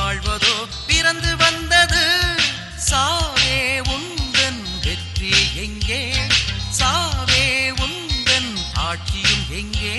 வாழ்வதோ பிறந்து வந்தது சாவே உந்தன் வெற்றி எங்கே சாவே உந்தன் ஆட்சியும் எங்கே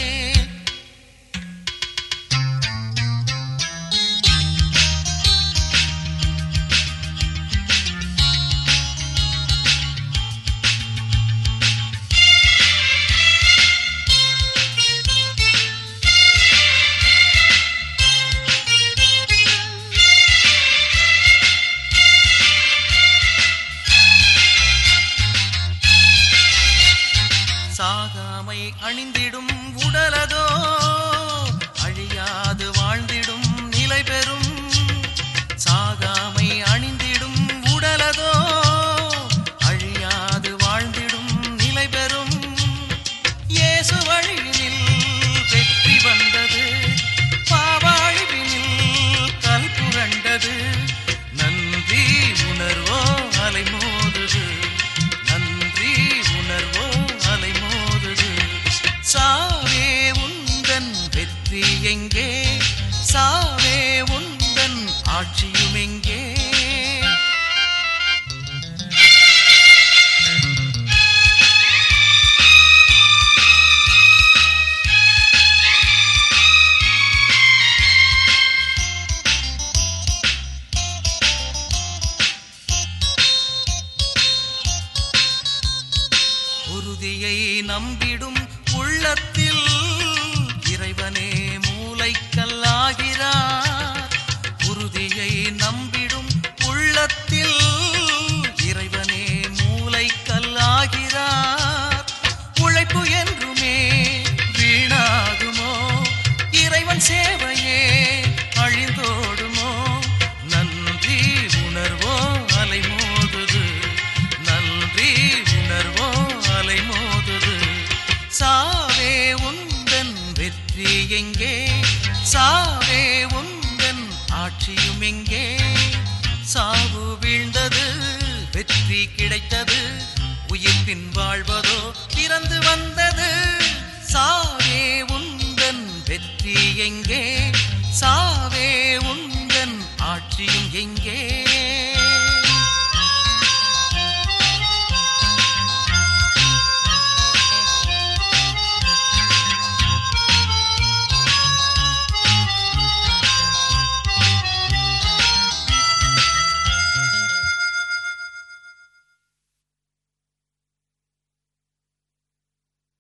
சாகாமை அணிந்திடும் உடலதோ அழியாது வாழ்ந்திடும் நிலை பெறும் சாகாமை அணிந்திடும் உடலதோ அழியாது வாழ்ந்திடும் நிலை பெறும் இயேசு வழியினில் வெற்றி வந்தது பாவாழிவினில் கல் புரண்டது நன்றி உணர்வோ அலைமோதுது நன்றி உணர்வோ அலைமோதுது சாவே உந்தன் வெற்றி எங்கே சாவே உந்தன் ஆட்சியும் எங்கே உறுதியை நம்பிடும் உள்ளத்தில் இறைவனே மூளைக்கல்லாகிறார் உறுதியை நம்பிடும் உள்ளத்தில் இறைவனே மூளைக்கல்லாகிறார் உழைப்பு என்றுமே வீணாகுமோ இறைவன் சேவையே அழிந்தோடுமோ நன்றி உணர்வோ அலைமோதுது நன்றி உணர்வோ அலைமோதுது சாவே உந்தன் வெற்றி எங்கே சாவே உந்தன் ஆட்சியும் எங்கே சாவு வீழ்ந்தது வெற்றி கிடைத்தது உயிர்ப்பின் வாழ்வதோ பிறந்து வந்தது சாவே உந்தன் வெற்றி எங்கே சாவே